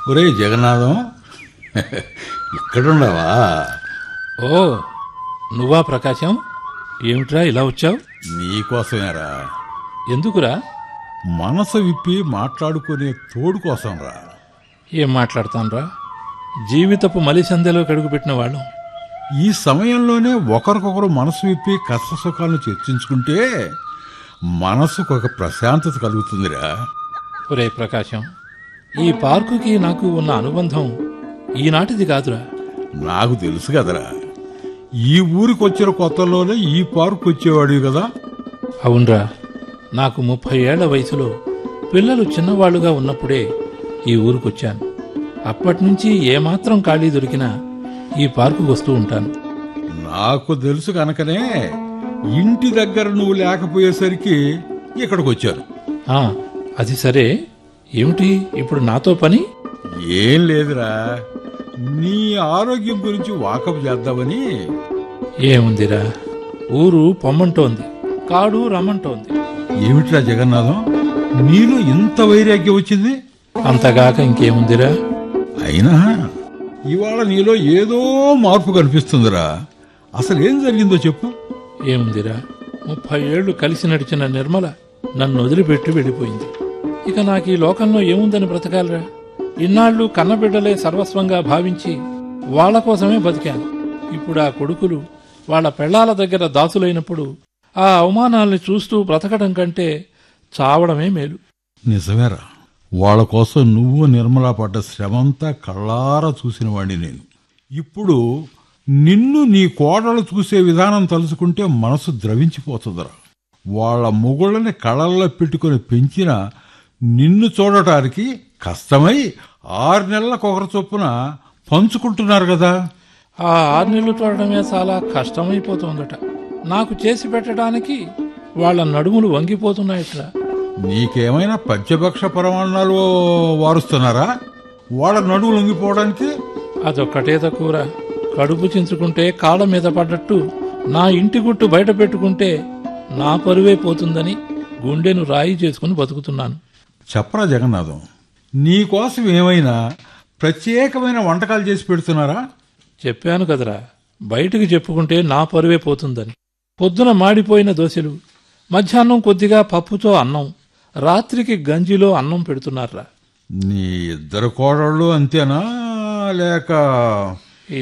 ఒరే జగన్నాథం ఇక్కడున్నావా ఓ నువ్వా ప్రకాశం ఏమిట్రా ఇలా వచ్చావు నీకోసమేరా ఎందుకురా మనసు విప్పి మాట్లాడుకునే తోడు కోసం రా ఏం మాట్లాడతానురా జీవితపు మలిసందెలో కడుగుపెట్టిన వాళ్ళం ఈ సమయంలోనే ఒకరికొకరు మనసు విప్పి కష్ట సుఖాలను చర్చించుకుంటే మనసుకు ఒక ప్రశాంతత కలుగుతుందిరా ఒరే ప్రకాశం ఈ పార్కుకి నాకు ఉన్న అనుబంధం ఈనాటిది కాదురా నాకు తెలుసు కదరా ఈ ఊరికి వచ్చిన కొత్తలోనే ఈ పార్క్ వచ్చేవాడివి కదా అవునరా నాకు ముప్పై ఏళ్ల వయసులో పిల్లలు చిన్నవాళ్లుగా ఉన్నప్పుడే ఈ ఊరికొచ్చాను అప్పటి నుంచి ఏమాత్రం ఖాళీ దొరికినా ఈ పార్కుకు వస్తూ ఉంటాను నాకు తెలుసు కనుకనే ఇంటి దగ్గర నువ్వు లేకపోయేసరికి ఇక్కడికి వచ్చాను ఆ, అది సరే ఏమిటి ఇప్పుడు నాతో పని ఏం లేదురా నీ ఆరోగ్యం గురించి వాకప్ చేద్దామని ఏముందిరా ఊరు పొమ్మంటోంది కాడు రమ్మంటోంది ఏమిట్రా జగన్నాథం నీలో ఇంత వైరాగ్యం వచ్చింది అంతగాక ఇంకేముందిరా అయినా ఇవాళ నీలో ఏదో మార్పు కనిపిస్తుందిరా అసలు ఏం జరిగిందో చెప్పు ఏముందిరా ముప్పై ఏళ్లు కలిసి నడిచిన నిర్మల నన్ను వదిలిపెట్టి వెళ్ళిపోయింది ఇక నాకు ఈ లోకంలో ఏముందని బ్రతకాలరా ఇన్నాళ్ళు కన్నబిడ్డలే సర్వస్వంగా భావించి వాళ్ళ కోసమే బతికాను ఇప్పుడు ఆ కొడుకులు వాళ్ళ పెళ్లాల దగ్గర దాసులైనప్పుడు ఆ అవమానాల్ని చూస్తూ బ్రతకడం కంటే చావడమే మేలు నిజమేరా వాళ్ళ కోసం నువ్వు నిర్మలా పడ్డ శ్రమంతా కళ్ళారా చూసిన వాడిని నేను ఇప్పుడు నిన్ను నీ కోడలు చూసే విధానం తలుచుకుంటే మనసు ద్రవించిపోతుందిరా వాళ్ళ మొగుళ్ళని కళ్ళల్లో పెట్టుకుని పెంచిన నిన్ను చూడటానికి కష్టమై ఆరు నెలలకు ఒకరి చొప్పున పంచుకుంటున్నారు కదా ఆ ఆరు నెలలు చూడడమే చాలా కష్టమైపోతుందట నాకు చేసి పెట్టడానికి వాళ్ళ నడుములు వంగిపోతున్నాయట్లా నీకేమైనా పంచభక్ష ప్రమాణాలు వారుస్తున్నారా వాళ్ళ నడువులు లొంగిపోవడానికి అదొక్కటే తక్కువరా కడుపు చించుకుంటే కాళ్ళ మీద పడ్డట్టు నా ఇంటి గుట్టు బయట పెట్టుకుంటే నా పరువే పోతుందని గుండెను రాయి చేసుకుని బతుకుతున్నాను చెప్పరా జగన్నాథం నీకోసం ఏమైనా ప్రత్యేకమైన వంటకాలు చేసి పెడుతున్నారా చెప్పాను కదరా బయటికి చెప్పుకుంటే నా పరువే పోతుందని పొద్దున మాడిపోయిన దోశలు మధ్యాహ్నం కొద్దిగా పప్పుతో అన్నం రాత్రికి గంజిలో అన్నం పెడుతున్నారా నీ ఇద్దరు కోడళ్ళు అంతేనా లేక